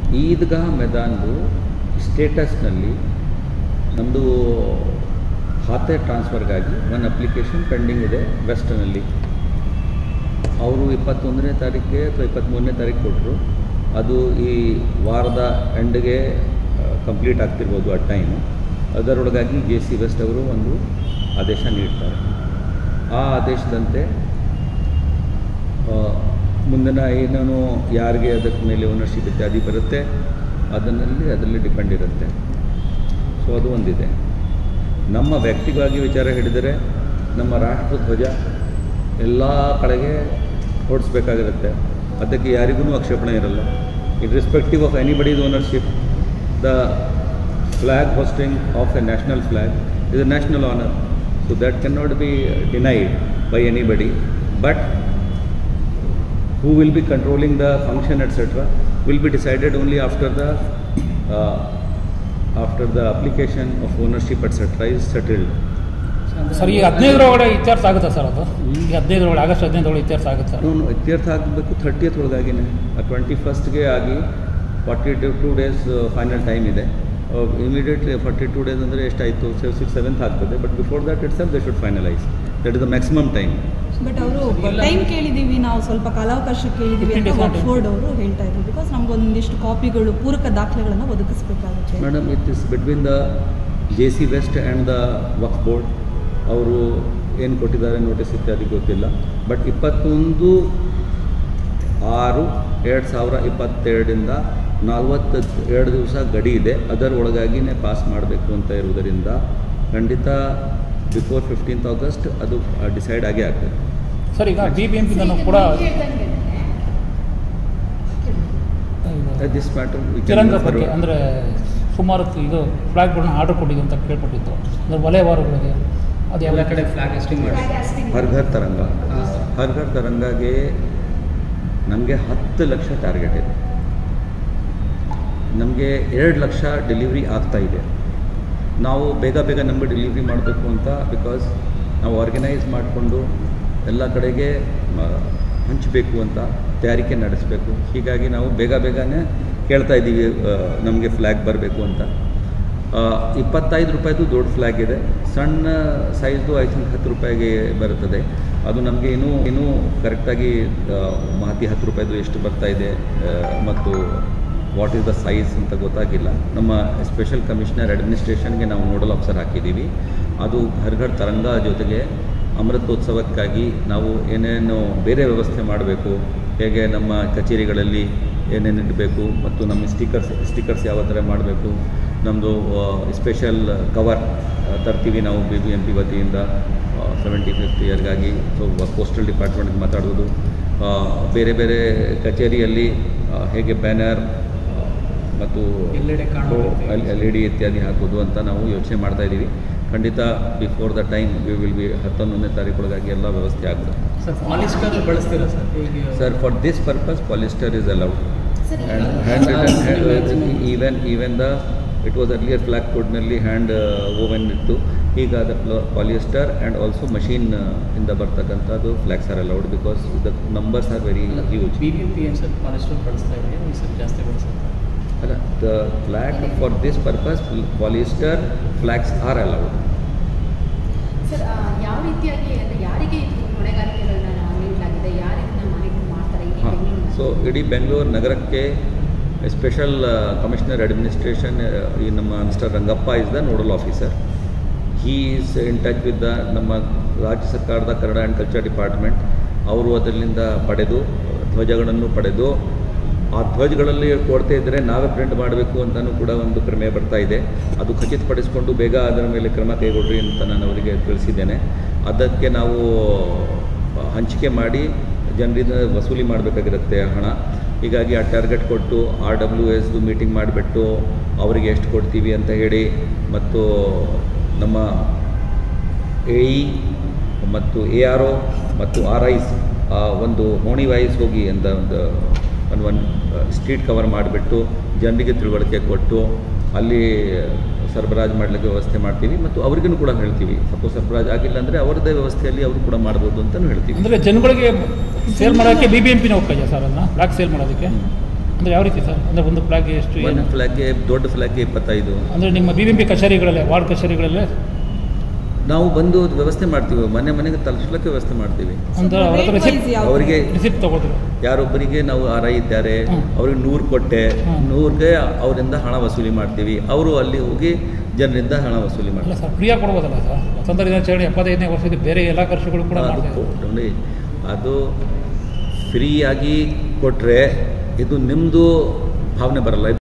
ಈದ್ಗಾಹ ಮೈದಾನ್ದು ಸ್ಟೇಟಸ್ನಲ್ಲಿ ನಮ್ಮದು ಖಾತೆ ಟ್ರಾನ್ಸ್ಫರ್ಗಾಗಿ ಒಂದು ಅಪ್ಲಿಕೇಶನ್ ಪೆಂಡಿಂಗ್ ಇದೆ ವೆಸ್ಟರ್ನಲ್ಲಿ ಅವರು ಇಪ್ಪತ್ತೊಂದನೇ ತಾರೀಕಿಗೆ ಅಥವಾ ಇಪ್ಪತ್ತ್ಮೂರನೇ ತಾರೀಕು ಕೊಟ್ಟರು ಅದು ಈ ವಾರದ ಎಂಡ್ಗೆ ಕಂಪ್ಲೀಟ್ ಆಗ್ತಿರ್ಬೋದು ಆ ಟೈಮು ಅದರೊಳಗಾಗಿ ಜೆ ಸಿ ವೆಸ್ಟ್ ಅವರು ಒಂದು ಆದೇಶ ನೀಡ್ತಾರೆ ಆ ಆದೇಶದಂತೆ ಆ, ಮುಂದಿನ ಏನೇನು ಯಾರಿಗೆ ಅದಕ್ಕೆ ಮೇಲೆ ಓನರ್ಶಿಪ್ ಇತ್ಯಾದಿ ಬರುತ್ತೆ ಅದನ್ನಲ್ಲಿ ಅದರಲ್ಲಿ ಡಿಪೆಂಡ್ ಇರುತ್ತೆ ಸೊ ಅದು ಒಂದಿದೆ ನಮ್ಮ ವ್ಯಕ್ತಿಗಾಗಿ ವಿಚಾರ ಹಿಡಿದರೆ ನಮ್ಮ ರಾಷ್ಟ್ರ ಧ್ವಜ ಎಲ್ಲ ಕಡೆಗೆ ಹೊಡಿಸ್ಬೇಕಾಗಿರುತ್ತೆ ಅದಕ್ಕೆ ಯಾರಿಗೂ ಆಕ್ಷೇಪಣೆ ಇರಲ್ಲ it respective of anybody's ownership the flag hoisting of a national flag is a national honour so that can not be denied by anybody but who will be controlling the function etc will be decided only after the uh, after the application of ownership etc is settled sir ಈ ಹದಿನೈದರ ಒಳಗಡೆ ಇತ್ಯರ್ಥ ಆಗುತ್ತಾ sir ಅದು ಈ ಹದಿನೈದರ ಒಳಗೆ August ಹದಿನೈದರೊಳಗೆ ಇತ್ಯರ್ಥ ಆಗುತ್ತೆ ಸರ್ ಅವನು ಇತ್ಯರ್ಥ ಆಗಬೇಕು ಥರ್ಟಿಯತ್ ಒಳಗಾಗಿನೇ ಟ್ವೆಂಟಿ ಫಸ್ಟ್ಗೆ ಆಗಿ forty two two days final time ಇದೆ ಇಮಿಡಿಯೇಟ್ಲಿ ಫಾರ್ಟಿ ಟೂ ಡೇಸ್ ಅಂದರೆ ಎಷ್ಟಾಯಿತು ಸಿಕ್ಸ್ ಸೆವೆಂತ್ ಆಗ್ತದೆ but before that it's they should finalise that is the maximum time but ಅವರು ಟೈಮ್ ಕೇಳಿದೀವಿ ನಾವು ಸ್ವಲ್ಪ ಕಾಲಾವಕಾಶ ಕೇಳಿದೀವಿ ಅಂತ 15 days ವಕ್ಫೋರ್ಡ್ ಅವರು ಹೇಳ್ತಾ ಇದ್ರು ಬಿಕಾಸ್ ನಮ್ಗೊಂದಿಷ್ಟು ಕಾಪಿಗಳು ಪೂರಕ ದಾಖಲೆಗಳನ್ನು ಒದಗಿಸಬೇಕಾಗುತ್ತೆ madam it is between the J C west and the Waqf board ಅವರು ಏನು ಕೊಟ್ಟಿದ್ದಾರೆ ನೋಟಿಸ್ ಇತ್ಯಾದಿ ಗೊತ್ತಿಲ್ಲ ಬಟ್ ಇಪ್ಪತ್ತೊಂದು ಆರು ಎರಡು ಸಾವಿರ ಇಪ್ಪತ್ತೆರಡರಿಂದ ನಲ್ವತ್ತ ಎರಡು ದಿವಸ ಗಡಿ ಇದೆ ಅದರ ಒಳಗಾಗಿನೇ ಪಾಸ್ ಮಾಡಬೇಕು ಅಂತ ಇರುವುದರಿಂದ ಖಂಡಿತ ಬಿಫೋರ್ ಫಿಫ್ಟೀನ್ತ್ ಆಗಸ್ಟ್ ಅದು ಡಿಸೈಡ್ ಆಗೇ ಆಗ್ತದೆ ಸರ್ ಈಗ ಬಿ ಬಿ ಎಂ ಪಿನೂ ಕೂಡ ದಿಸ್ ಮ್ಯಾಟರ್ ತಿರಂಗ ಬಗ್ಗೆ ಅಂದರೆ ಸುಮಾರು ಇದು ಫ್ಲಾಗ್ಗಳನ್ನ ಆರ್ಡರ್ ಕೊಟ್ಟಿದ್ದು ಅಂತ ಕೇಳ್ಪಟ್ಟಿದ್ದು ಅಂದರೆ ವಲಯವಾರಗಳಿಗೆ ಅದು ಎಲ್ಲ ಎಲ್ಲ ಕಡೆ ಫ್ಲಾಗ್ ಹಾಸ್ಟಿಂಗ್ ಮಾಡಿ ಹರ್ ಘರ್ ತರಂಗ ಹರ್ ಘರ್ ತರಂಗಾಗೆ ನಮಗೆ ಹತ್ತು ಲಕ್ಷ ಟಾರ್ಗೆಟ್ ಇದೆ ನಮಗೆ ಎರಡು ಲಕ್ಷ ಡೆಲಿವ್ರಿ ಆಗ್ತಾ ಇದೆ ನಾವು ಬೇಗ ಬೇಗ ನಮಗೆ ಡೆಲಿವ್ರಿ ಮಾಡಬೇಕು ಅಂತ ಬಿಕಾಸ್ ನಾವು ಆರ್ಗನೈಸ್ ಮಾಡಿಕೊಂಡು ಎಲ್ಲ ಕಡೆಗೆ ಮ- ಹಂಚಬೇಕು ಅಂತ ತಯಾರಿಕೆ ನಡೆಸಬೇಕು ಹೀಗಾಗಿ ನಾವು ಬೇಗ ಬೇಗನೆ ಕೇಳ್ತಾ ಇದ್ದೀವಿ ನಮಗೆ ಫ್ಲ್ಯಾಗ್ ಬರಬೇಕು ಅಂತ ಆ, ಇಪ್ಪತ್ತೈದು ರೂಪಾಯಿದು ದೊಡ್ಡ ಫ್ಲ್ಯಾಗ್ ಇದೆ ಸಣ್ಣ ಸೈಜ್ದು ಐ ಥಿಂಕ್ ಹತ್ತು ರೂಪಾಯಿಗೆ ಬರುತ್ತದೆ ಅದು ನಮಗೆ ಇನ್ನೂ ಇನ್ನೂ ಕರೆಕ್ಟಾಗಿ ಮಾಹಿತಿ ಹತ್ತು ರೂಪಾಯಿದು ಎಷ್ಟು ಬರ್ತಾ ಇದೆ ಆ, ಮತ್ತು ವಾಟ್ ಈಸ್ ದ ಸೈಜ್ ಅಂತ ಗೊತ್ತಾಗಿಲ್ಲ ನಮ್ಮ ಸ್ಪೆಷಲ್ ಕಮಿಷನರ್ ಅಡ್ಮಿನಿಸ್ಟ್ರೇಷನ್ಗೆ ನಾವು ನೋಡಲ್ ಆಫೀಸರ್ ಹಾಕಿದ್ದೀವಿ ಅದು ಘರ್ ಘರ್ ತರಂಗ ಜೊತೆಗೆ ಅಮೃತೋತ್ಸವಕ್ಕಾಗಿ ನಾವು ಏನೇನು ಬೇರೆ ವ್ಯವಸ್ಥೆ ಮಾಡಬೇಕು ಹೇಗೆ ನಮ್ಮ ಕಚೇರಿಗಳಲ್ಲಿ ಏನೇನು ಇಡಬೇಕು ಮತ್ತು ನಮ್ಮ ಸ್ಟಿಕರ್ಸ್ ಸ್ಟಿಕರ್ಸ್ ಯಾವ ಥರ ಮಾಡಬೇಕು ನಮ್ಮದು ಸ್ಪೆಷಲ್ ಕವರ್ ತರ್ತೀವಿ ನಾವು ಬಿ ಬಿ ಎಂ ಪಿ ವತಿಯಿಂದ ಸೆವೆಂಟಿ ಫಿಫ್ತ್ ಇಯರ್ಗಾಗಿ ಸೊ ಪೋಸ್ಟಲ್ ಡಿಪಾರ್ಟ್ಮೆಂಟ್ಗೆ ಮಾತಾಡೋದು ಆ, ಬೇರೆ ಬೇರೆ ಕಚೇರಿಯಲ್ಲಿ ಆ, ಹೇಗೆ ಬ್ಯಾನರ್ ಮತ್ತು ಎಲ್ಲೆಡೆ ಕಾಣುವ ರೀತಿ. ಎಲ್ ಇ ಡಿ ಇತ್ಯಾದಿ ಹಾಕೋದು ಅಂತ ನಾವು ಯೋಚನೆ ಮಾಡ್ತಾ ಇದ್ದೀವಿ ಖಂಡಿತ before the time we will be ಹತ್ತೊಂದನೇ ತಾರೀಕೊಳಗಾಗಿ ಎಲ್ಲ ವ್ಯವಸ್ಥೆ ಆಗ್ತದೆ ಸರ್ ಪಾಲಿಸ್ಟರ್ ಬಳಸ್ತೀರಾ ಸರ್ ಈಗ sir for this purpose polyester is allowed sir, and ಈಗ hand written Maximum. hand even even the it was earlier flag ಕೋಡ್ನಲ್ಲಿ ಹ್ಯಾಂಡ್ ಓವನ್ ಇತ್ತು ಈಗ the polyester and also machine ಇಂದ ಬರ್ತಕ್ಕಂಥದ್ದು flags are allowed because the numbers are very huge B B M P ಏನು sir polyester ಬಳಸ್ತಾ ಇದೆ ಈ sir ಜಾಸ್ತಿ ಬಳಸುತ್ತೆ ಅಲ್ಲ the flag for this purpose polyester flags are allowed sir ಆ, ಯಾವ ರೀತಿಯಾಗಿ ಅಂದರೆ ಯಾರಿಗೆ ಇದು ಹೊಣೆಗಾರಿಕೆಗಳನ್ನ ನೀಡಲಾಗಿದೆ ಯಾರು ಇದನ್ನ ಮಾನಿಟರ್ ಮಾಡ್ತಾರೆ ಈ ಹಾಂ ಬೆಂಗಳೂರಿನ ಸೊ ಇಡೀ ಬೆಂಗಳೂರು ನಗರಕ್ಕೆ ಸ್ಪೆಷಲ್ ಕಮಿಷನರ್ ಅಡ್ಮಿನಿಸ್ಟ್ರೇಷನ್ ಈ ನಮ್ಮ mister Rangappa is the nodal officer he is in touch with the ನಮ್ಮ ರಾಜ್ಯ ಸರ್ಕಾರದ ಕನ್ನಡ ಆ್ಯಂಡ್ ಕಲ್ಚರ್ ಡಿಪಾರ್ಟ್ಮೆಂಟ್ ಅವರು ಅದರಿಂದ ಪಡೆದು ಧ್ವಜಗಳನ್ನು ಪಡೆದು ಆ ಧ್ವಜಗಳಲ್ಲಿ ಕೊಡ್ತಾ ಇದ್ದರೆ ನಾವೇ ಪ್ರಿಂಟ್ ಮಾಡಬೇಕು ಅಂತಲೂ ಕೂಡ ಒಂದು ಕ್ರಮ ಬರ್ತಾ ಇದೆ ಅದು ಖಚಿತಪಡಿಸಿಕೊಂಡು ಬೇಗ ಅದರ ಮೇಲೆ ಕ್ರಮ ಕೈಗೊಳ್ಳಿ ಅಂತ ನಾನು ಅವರಿಗೆ ತಿಳಿಸಿದ್ದೇನೆ ಅದಕ್ಕೆ ನಾವು ಹಂಚಿಕೆ ಮಾಡಿ ಜನರಿಂದ ವಸೂಲಿ ಮಾಡಬೇಕಾಗಿರುತ್ತೆ ಹಣ ಹೀಗಾಗಿ ಆ ಟಾರ್ಗೆಟ್ ಕೊಟ್ಟು ಆರ್ ಡಬ್ಲ್ಯೂ ಎಸ್ದು ಮೀಟಿಂಗ್ ಮಾಡಿಬಿಟ್ಟು ಅವರಿಗೆ ಎಷ್ಟು ಕೊಡ್ತೀವಿ ಅಂತ ಹೇಳಿ ಮತ್ತು ನಮ್ಮ ಎ ಇ ಮತ್ತು ಎ ಆರ್ ಒ ಮತ್ತು ಆರ್ ಐಸ್ ಒಂದು ಹೋಣಿ ವೈಸ್ ಹೋಗಿ ಅಂತ ಒಂದು ಒಂದು ಒಂದು ಸ್ಟ್ರೀಟ್ ಕವರ್ ಮಾಡಿಬಿಟ್ಟು ಜನರಿಗೆ ತಿಳುವಳಿಕೆ ಕೊಟ್ಟು ಅಲ್ಲಿ ಸರಬರಾಜು ಮಾಡಲಿಕ್ಕೆ ವ್ಯವಸ್ಥೆ ಮಾಡ್ತೀವಿ ಮತ್ತು ಅವ್ರಿಗೂ ಕೂಡ ಹೇಳ್ತೀವಿ ಸಪೋಸ್ ಸರಬರಾಜು ಆಗಿಲ್ಲ ಅಂದರೆ ಅವರದ್ದೇ ವ್ಯವಸ್ಥೆಯಲ್ಲಿ ಅವರು ಕೂಡ ಮಾಡ್ಬೋದು ಅಂತಲೂ ಹೇಳ್ತೀವಿ ಅಂದರೆ ಜನಗಳಿಗೆ ಸೇಲ್ ಮಾಡೋಕ್ಕೆ ಬಿ ಬಿ ಎಂ ಪಿನ ಹೋಗ್ತಾ ಇದೆಯಾ ಸರ್ ಅದನ್ನ ಫ್ಲಾಗ್ ಸೇಲ್ ಮಾಡೋದಕ್ಕೆ ಅಂದರೆ ಯಾವ ರೀತಿ ಸರ್ ಅಂದರೆ ಒಂದು ಫ್ಲಾಗ್ಗೆ ಎಷ್ಟು ಒಂದು ಏನು ಫ್ಲ್ಯಾಗ್ಗೆ ದೊಡ್ಡ ಫ್ಲ್ಯಾಗ್ಗೆ ಇಪ್ಪತ್ತೈದು ಅಂದರೆ ನಿಮ್ಮ ಬಿ ಬಿ ಪಿ ಕಚೇರಿಗಳಲ್ಲೇ ವಾರ್ಡ್ ಕಚೇರಿಗಳಲ್ಲೇ ನಾವು ಬಂದು ವ್ಯವಸ್ಥೆ ಮಾಡ್ತೀವಿ ಮನೆ ಮನೆಗೆ ತಲುಪಿಸ್ಲಿಕ್ಕೆ ವ್ಯವಸ್ಥೆ ಮಾಡ್ತೀವಿ ಒಂದು ಅವ್ರ ಹತ್ರ Rate wise ರಿಸಿಪ್ಟ್ ಯಾವ- ಅವರಿಗೆ ರಿಸಿಪ್ಟ್ ತಗೊಳ್ತೀವಿ ಯಾರೊಬ್ಬರಿಗೆ ನಾವು ಆರ ಇದ್ದಾರೆ ಹ್ಮ್. ಅವ್ರಿಗೆ ನೂರು ಕೊಟ್ಟೆ ಹ್ಮ್. ನೂರಿಗೆ ಅವರಿಂದ ಹಣ ವಸೂಲಿ ಮಾಡ್ತೀವಿ ಅವರು ಅಲ್ಲಿ ಹೋಗಿ ಜನರಿಂದ ಹಣ ವಸೂಲಿ ಅಲ್ಲ ಮಾಡ್ತಾರೆ ಸರ್ ಫ್ರೀಯಾಗಿ ಕೊಡ್ಬೋದಲ್ಲ ಸರ್ ಸ್ವಾತಂತ್ರ್ಯ ದಿನಾಚರಣೆ ಎಪ್ಪತ್ತೈದನೇ ವರ್ಷದ ಬೇರೆ ಎಲ್ಲ ಖರ್ಚುಗಳು ಕೂಡ ಅದು ಮಾಡ್ತಾರೆ ಕೊ- ನೋಡಿ ಅದು ಫ್ರೀಯಾಗಿ ಕೊಟ್ಟರೆ ಇದು ನಿಮ್ಮದು ಭಾವನೆ ಬರಲ್ಲ